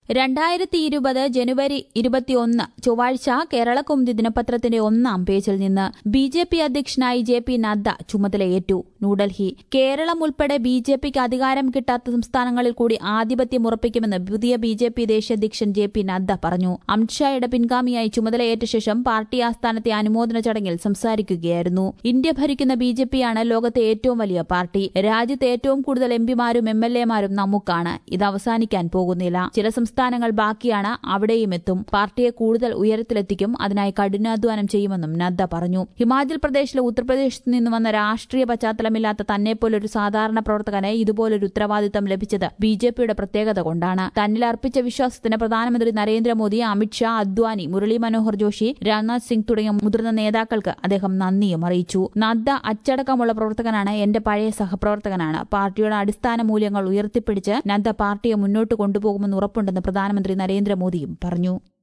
രണ്ടായിരത്തി ഇരുപത് ജനുവരി ഇരുപത്തിയൊന്ന് ചൊവ്വാഴ്ച കേരളകൗമുദി ദിനപത്രത്തിന്റെ ഒന്നാം പേജിൽ നിന്ന് ബി ജെ പി അധ്യക്ഷനായി ജെ പി നദ്ദ ചുമതലയേറ്റു ന്യൂഡൽഹി കേരളം ഉൾപ്പെടെ ബി ജെ പിക്ക് അധികാരം കിട്ടാത്ത സംസ്ഥാനങ്ങളിൽ കൂടി ആധിപത്യം ഉറപ്പിക്കുമെന്ന് പുതിയ ബി ജെ പി ദേശീയ അധ്യക്ഷൻ ജെ പി നദ്ദ പറഞ്ഞു അമിത്ഷായുടെ പിൻഗാമിയായി ചുമതലയേറ്റ ശേഷം പാർട്ടി ആസ്ഥാനത്തെ അനുമോദന ചടങ്ങിൽ സംസാരിക്കുകയായിരുന്നു ഇന്ത്യ ഭരിക്കുന്ന ബി ജെ പിയാണ് ലോകത്തെ ഏറ്റവും വലിയ പാർട്ടി രാജ്യത്തെ ഏറ്റവും കൂടുതൽ എംപിമാരും എം എൽ എമാരും നമുക്കാണ് ഇത് അവസാനിക്കാൻ പോകുന്നില്ല ചില സംസ്ഥാനങ്ങൾ ബാക്കിയാണ് അവിടെയും എത്തും പാർട്ടിയെ കൂടുതൽ ഉയരത്തിലെത്തിക്കും അതിനായി കഠിനാധ്വാനം ചെയ്യുമെന്നും നദ്ദ പറഞ്ഞു ഹിമാചൽ പ്രദേശിലെ ഉത്തർപ്രദേശത്ത് നിന്ന് വന്ന രാഷ്ട്രീയ പശ്ചാത്തലമില്ലാത്ത തന്നെപ്പോലൊരു സാധാരണ പ്രവർത്തകന് ഇതുപോലൊരു ഉത്തരവാദിത്തം ലഭിച്ചത് ബി ജെ പിയുടെ പ്രത്യേകത കൊണ്ടാണ് തന്നിൽ അർപ്പിച്ച വിശ്വാസത്തിന് പ്രധാനമന്ത്രി നരേന്ദ്രമോദി അമിത്ഷാ അദ്വാനി മുരളി മനോഹർ ജോഷി രാജ്നാഥ് സിംഗ് തുടങ്ങിയ മുതിർന്ന നേതാക്കൾക്ക് അദ്ദേഹം നന്ദിയും അറിയിച്ചു നദ്ദ അച്ചടക്കമുള്ള പ്രവർത്തകനാണ് എന്റെ പഴയ സഹപ്രവർത്തകനാണ് പാർട്ടിയുടെ അടിസ്ഥാന മൂല്യങ്ങൾ ഉയർത്തിപ്പിടിച്ച് നദ്ദ പാർട്ടിയെ മുന്നോട്ട് കൊണ്ടുപോകുമെന്ന് ഉറപ്പുണ്ടെന്ന് പ്രധാനമന്ത്രി നരേന്ദ്രമോദിയും പറഞ്ഞു